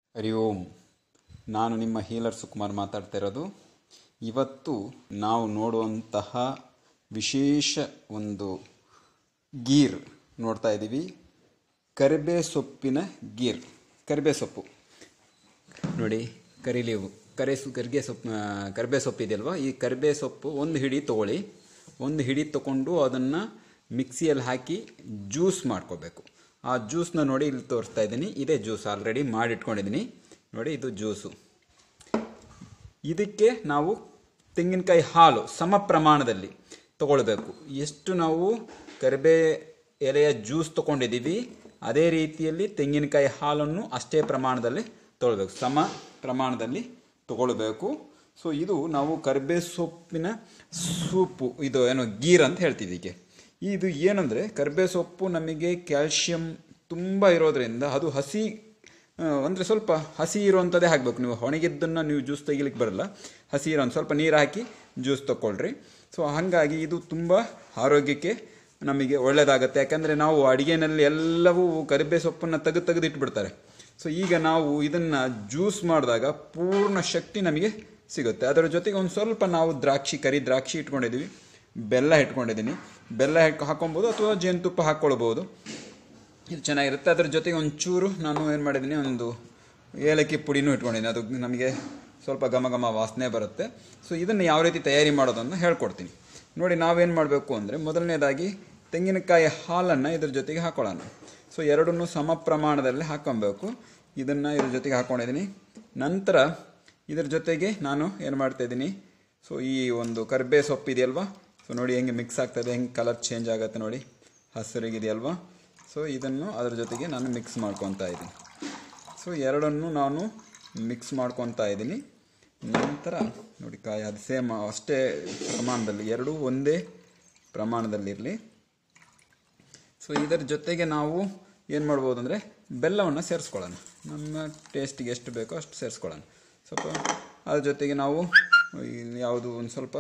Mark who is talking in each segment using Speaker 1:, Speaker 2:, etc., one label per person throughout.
Speaker 1: ಹರಿ ಓಂ ನಾನು ನಿಮ್ಮ ಹೀಲರ್ ಸುಕುಮಾರ್ ಮಾತಾಡ್ತಾ ಇರೋದು ಇವತ್ತು ನಾವು ನೋಡುವಂತಹ ವಿಶೇಷ ಒಂದು ಗೀರ್ ನೋಡ್ತಾ ಇದ್ದೀವಿ ಕರಿಬೇ ಸೊಪ್ಪಿನ ಗೀರ್ ಕರಿಬೇ ಸೊಪ್ಪು ನೋಡಿ ಕರಿಲೇವು ಕರೆ ಸು ಕರಿಗೆ ಸೊಪ್ಪು ಕರಿಬೇ ಸೊಪ್ಪು ಇದೆಯಲ್ವಾ ಈ ಕರಿಬೇ ಸೊಪ್ಪು ಒಂದು ಹಿಡಿ ತೊಗೊಳ್ಳಿ ಒಂದು ಹಿಡಿ ತೊಗೊಂಡು ಅದನ್ನು ಮಿಕ್ಸಿಯಲ್ಲಿ ಹಾಕಿ ಜ್ಯೂಸ್ ಮಾಡ್ಕೋಬೇಕು ಆ ಜ್ಯೂಸ್ನ ನೋಡಿ ಇಲ್ಲಿ ತೋರಿಸ್ತಾ ಇದ್ದೀನಿ ಇದೇ ಜ್ಯೂಸ್ ಆಲ್ರೆಡಿ ಮಾಡಿಟ್ಕೊಂಡಿದ್ದೀನಿ ನೋಡಿ ಇದು ಜ್ಯೂಸು ಇದಕ್ಕೆ ನಾವು ತೆಂಗಿನಕಾಯಿ ಹಾಲು ಸಮ ಪ್ರಮಾಣದಲ್ಲಿ ತಗೊಳ್ಬೇಕು ಎಷ್ಟು ನಾವು ಕರಿಬೇ ಎಲೆಯ ಜ್ಯೂಸ್ ತಗೊಂಡಿದ್ದೀವಿ ಅದೇ ರೀತಿಯಲ್ಲಿ ತೆಂಗಿನಕಾಯಿ ಹಾಲನ್ನು ಅಷ್ಟೇ ಪ್ರಮಾಣದಲ್ಲಿ ತೊಗೊಳ್ಬೇಕು ಸಮ ಪ್ರಮಾಣದಲ್ಲಿ ತಗೊಳ್ಬೇಕು ಸೊ ಇದು ನಾವು ಕರಿಬೇ ಸೊಪ್ಪಿನ ಸೂಪು ಇದು ಏನೋ ಗೀರ್ ಅಂತ ಹೇಳ್ತೀವಿ ಇದಕ್ಕೆ ಇದು ಏನಂದರೆ ಕರಿಬೇ ಸೊಪ್ಪು ನಮಗೆ ಕ್ಯಾಲ್ಶಿಯಂ ತುಂಬ ಇರೋದ್ರಿಂದ ಅದು ಹಸಿ ಅಂದರೆ ಸ್ವಲ್ಪ ಹಸಿ ಇರುವಂಥದ್ದೇ ಹಾಕಬೇಕು ನೀವು ಒಣಗಿದ್ದನ್ನು ನೀವು ಜ್ಯೂಸ್ ತೆಗಿಲಿಕ್ಕೆ ಬರಲ್ಲ ಹಸಿ ಇರೋ ಸ್ವಲ್ಪ ನೀರು ಹಾಕಿ ಜ್ಯೂಸ್ ತಗೊಳ್ರಿ ಸೊ ಹಾಗಾಗಿ ಇದು ತುಂಬ ಆರೋಗ್ಯಕ್ಕೆ ನಮಗೆ ಒಳ್ಳೆಯದಾಗತ್ತೆ ಯಾಕಂದರೆ ನಾವು ಅಡುಗೆನಲ್ಲಿ ಎಲ್ಲವೂ ಕರಿಬೇ ಸೊಪ್ಪನ್ನು ತೆಗೆದು ತೆಗೆದು ಇಟ್ಬಿಡ್ತಾರೆ ಸೊ ಈಗ ನಾವು ಇದನ್ನು ಜ್ಯೂಸ್ ಮಾಡಿದಾಗ ಪೂರ್ಣ ಶಕ್ತಿ ನಮಗೆ ಸಿಗುತ್ತೆ ಅದರ ಜೊತೆಗೆ ಒಂದು ಸ್ವಲ್ಪ ನಾವು ದ್ರಾಕ್ಷಿ ಕರಿ ದ್ರಾಕ್ಷಿ ಇಟ್ಕೊಂಡಿದ್ದೀವಿ ಬೆಲ್ಲ ಇಟ್ಕೊಂಡಿದ್ದೀನಿ ಬೆಲ್ಲ ಹಾಕ್ ಹಾಕೊಬೋದು ಅಥವಾ ಜೇನುತುಪ್ಪ ಹಾಕ್ಕೊಳ್ಬೋದು ಇದು ಚೆನ್ನಾಗಿರುತ್ತೆ ಅದರ ಜೊತೆಗೆ ಒಂಚೂರು ನಾನು ಏನು ಮಾಡಿದ್ದೀನಿ ಒಂದು ಏಲಕ್ಕಿ ಪುಡಿನೂ ಇಟ್ಕೊಂಡಿದ್ದೀನಿ ಅದು ನಮಗೆ ಸ್ವಲ್ಪ ಘಮ ಘಮ ವಾಸನೆ ಬರುತ್ತೆ ಸೊ ಇದನ್ನು ಯಾವ ರೀತಿ ತಯಾರಿ ಮಾಡೋದನ್ನು ಹೇಳ್ಕೊಡ್ತೀನಿ ನೋಡಿ ನಾವೇನು ಮಾಡಬೇಕು ಅಂದರೆ ಮೊದಲನೇದಾಗಿ ತೆಂಗಿನಕಾಯಿ ಹಾಲನ್ನು ಇದ್ರ ಜೊತೆಗೆ ಹಾಕೊಳ್ಳೋಣ ಸೊ ಎರಡನ್ನೂ ಸಮ ಪ್ರಮಾಣದಲ್ಲಿ ಹಾಕೊಬೇಕು ಇದನ್ನು ಇದ್ರ ಜೊತೆಗೆ ಹಾಕ್ಕೊಂಡಿದ್ದೀನಿ ನಂತರ ಇದ್ರ ಜೊತೆಗೆ ನಾನು ಏನು ಮಾಡ್ತಾಯಿದ್ದೀನಿ ಸೊ ಈ ಒಂದು ಕರ್ಬೇ ಸೊಪ್ಪು ಇದೆಯಲ್ವಾ ಸೊ ನೋಡಿ ಹೆಂಗೆ ಮಿಕ್ಸ್ ಆಗ್ತದೆ ಹೆಂಗೆ ಕಲರ್ ಚೇಂಜ್ ಆಗುತ್ತೆ ನೋಡಿ ಹಸಿರಿಗಿದೆಯಲ್ವಾ ಸೊ ಇದನ್ನು ಅದರ ಜೊತೆಗೆ ನಾನು ಮಿಕ್ಸ್ ಮಾಡ್ಕೊತಾ ಇದ್ದೀನಿ ಸೊ ಎರಡನ್ನು ನಾನು ಮಿಕ್ಸ್ ಮಾಡ್ಕೊತಾ ಇದ್ದೀನಿ ನಂತರ ನೋಡಿ ಕಾಯಿ ಅದು ಸೇಮ್ ಅಷ್ಟೇ ಪ್ರಮಾಣದಲ್ಲಿ ಎರಡೂ ಒಂದೇ ಪ್ರಮಾಣದಲ್ಲಿರಲಿ ಸೊ ಇದರ ಜೊತೆಗೆ ನಾವು ಏನು ಮಾಡ್ಬೋದು ಅಂದರೆ ಬೆಲ್ಲವನ್ನು ಸೇರಿಸ್ಕೊಳ್ಳೋಣ ನಮ್ಮ ಟೇಸ್ಟಿಗೆ ಎಷ್ಟು ಬೇಕೋ ಅಷ್ಟು ಸೇರಿಸ್ಕೊಳ್ಳೋಣ ಸ್ವಲ್ಪ ಅದ್ರ ಜೊತೆಗೆ ನಾವು ಯಾವುದು ಒಂದು ಸ್ವಲ್ಪ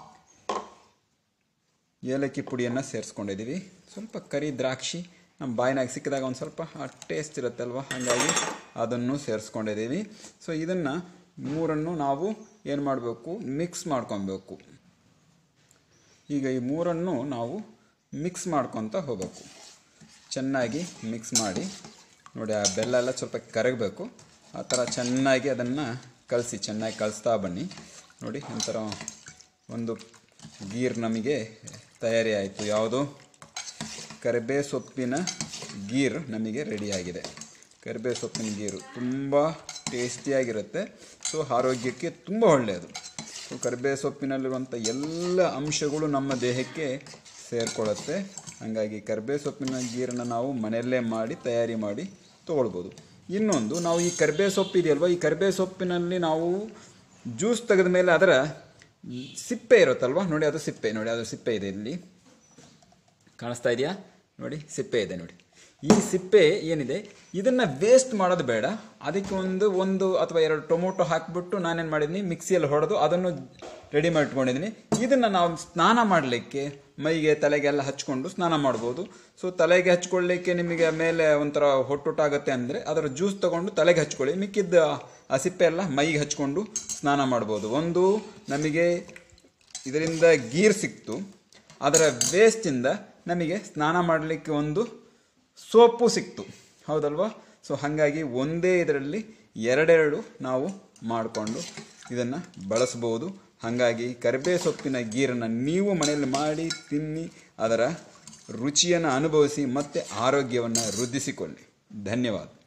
Speaker 1: ಏಲಕ್ಕಿ ಪುಡಿಯನ್ನು ಸೇರಿಸ್ಕೊಂಡಿದ್ದೀವಿ ಸ್ವಲ್ಪ ಕರಿ ದ್ರಾಕ್ಷಿ ನಮ್ಮ ಬಾಯಿನಾಗ ಸಿಕ್ಕಿದಾಗ ಒಂದು ಸ್ವಲ್ಪ ಟೇಸ್ಟ್ ಇರುತ್ತಲ್ವ ಹಾಗಾಗಿ ಅದನ್ನು ಸೇರಿಸ್ಕೊಂಡಿದ್ದೀವಿ ಸೊ ಇದನ್ನು ಮೂರನ್ನು ನಾವು ಏನು ಮಾಡಬೇಕು ಮಿಕ್ಸ್ ಮಾಡ್ಕೊಬೇಕು ಈಗ ಈ ಮೂರನ್ನು ನಾವು ಮಿಕ್ಸ್ ಮಾಡ್ಕೊತ ಹೋಗಬೇಕು ಚೆನ್ನಾಗಿ ಮಿಕ್ಸ್ ಮಾಡಿ ನೋಡಿ ಆ ಬೆಲ್ಲ ಎಲ್ಲ ಸ್ವಲ್ಪ ಕರಗಬೇಕು ಆ ಥರ ಚೆನ್ನಾಗಿ ಅದನ್ನು ಕಲಸಿ ಚೆನ್ನಾಗಿ ಕಲಿಸ್ತಾ ಬನ್ನಿ ನೋಡಿ ಒಂಥರ ಒಂದು ಗೀರ್ ನಮಗೆ ತಯಾರಿ ಆಯಿತು ಯಾವುದು ಕರಿಬೇ ಸೊಪ್ಪಿನ ಗೀರ್ ನಮಗೆ ರೆಡಿಯಾಗಿದೆ ಕರಿಬೇ ಸೊಪ್ಪಿನ ಗೀರು ತುಂಬ ಟೇಸ್ಟಿಯಾಗಿರುತ್ತೆ ಸೊ ಆರೋಗ್ಯಕ್ಕೆ ತುಂಬ ಒಳ್ಳೆಯದು ಸೊ ಕರಿಬೇ ಸೊಪ್ಪಿನಲ್ಲಿರುವಂಥ ಎಲ್ಲ ಅಂಶಗಳು ನಮ್ಮ ದೇಹಕ್ಕೆ ಸೇರಿಕೊಳ್ಳುತ್ತೆ ಹಾಗಾಗಿ ಕರಿಬೇ ಸೊಪ್ಪಿನ ಗೀರನ್ನು ನಾವು ಮನೆಯಲ್ಲೇ ಮಾಡಿ ತಯಾರಿ ಮಾಡಿ ತೊಗೊಳ್ಬೋದು ಇನ್ನೊಂದು ನಾವು ಈ ಕರಿಬೇ ಸೊಪ್ಪು ಇದೆಯಲ್ವ ಈ ಕರಿಬೇ ಸೊಪ್ಪಿನಲ್ಲಿ ನಾವು ಜ್ಯೂಸ್ ತೆಗೆದ ಮೇಲೆ ಅದರ ಸಿಪ್ಪೆ ಇರುತ್ತಲ್ವ ನೋಡಿ ಅದು ಸಿಪ್ಪೆ ನೋಡಿ ಅದು ಸಿಪ್ಪೆ ಇದೆ ಇಲ್ಲಿ ಕಾಣಿಸ್ತಾ ಇದೆಯಾ ನೋಡಿ ಸಿಪ್ಪೆ ಇದೆ ನೋಡಿ ಈ ಸಿಪ್ಪೆ ಏನಿದೆ ಇದನ್ನು ವೇಸ್ಟ್ ಮಾಡೋದು ಬೇಡ ಅದಕ್ಕೆ ಒಂದು ಒಂದು ಅಥವಾ ಎರಡು ಟೊಮೊಟೊ ಹಾಕಿಬಿಟ್ಟು ನಾನೇನು ಮಾಡಿದ್ದೀನಿ ಮಿಕ್ಸಿಯಲ್ಲಿ ಹೊಡೆದು ಅದನ್ನು ರೆಡಿ ಮಾಡಿಟ್ಕೊಂಡಿದ್ದೀನಿ ಇದನ್ನು ನಾವು ಸ್ನಾನ ಮಾಡಲಿಕ್ಕೆ ಮೈಗೆ ತಲೆಗೆಲ್ಲ ಹಚ್ಕೊಂಡು ಸ್ನಾನ ಮಾಡ್ಬೋದು ಸೊ ತಲೆಗೆ ಹಚ್ಕೊಳ್ಳಿಕ್ಕೆ ನಿಮಗೆ ಮೇಲೆ ಒಂಥರ ಹೊಟ್ಟೊಟ್ಟಾಗುತ್ತೆ ಅಂದರೆ ಅದರ ಜ್ಯೂಸ್ ತೊಗೊಂಡು ತಲೆಗೆ ಹಚ್ಕೊಳ್ಳಿ ಮಿಕ್ಕಿದ್ದ ಆ ಸಿಪ್ಪೆ ಎಲ್ಲ ಮೈಗೆ ಹಚ್ಕೊಂಡು ಸ್ನಾನ ಮಾಡ್ಬೋದು ಒಂದು ನಮಗೆ ಇದರಿಂದ ಗೀರ್ ಸಿಕ್ತು ಅದರ ವೇಸ್ಟಿಂದ ನಮಗೆ ಸ್ನಾನ ಮಾಡಲಿಕ್ಕೆ ಒಂದು ಸೋಪು ಸಿಕ್ತು ಹೌದಲ್ವಾ ಸೊ ಹಾಗಾಗಿ ಒಂದೇ ಇದರಲ್ಲಿ ಎರಡೆರಡು ನಾವು ಮಾಡಿಕೊಂಡು ಇದನ್ನು ಬಳಸ್ಬೋದು ಹಾಗಾಗಿ ಕರಿಬೇ ಸೊಪ್ಪಿನ ಗೀರನ್ನು ನೀವು ಮನೆಯಲ್ಲಿ ಮಾಡಿ ತಿನ್ನಿ ಅದರ ರುಚಿಯನ್ನು ಅನುಭವಿಸಿ ಮತ್ತು ಆರೋಗ್ಯವನ್ನು ವೃದ್ಧಿಸಿಕೊಳ್ಳಿ ಧನ್ಯವಾದ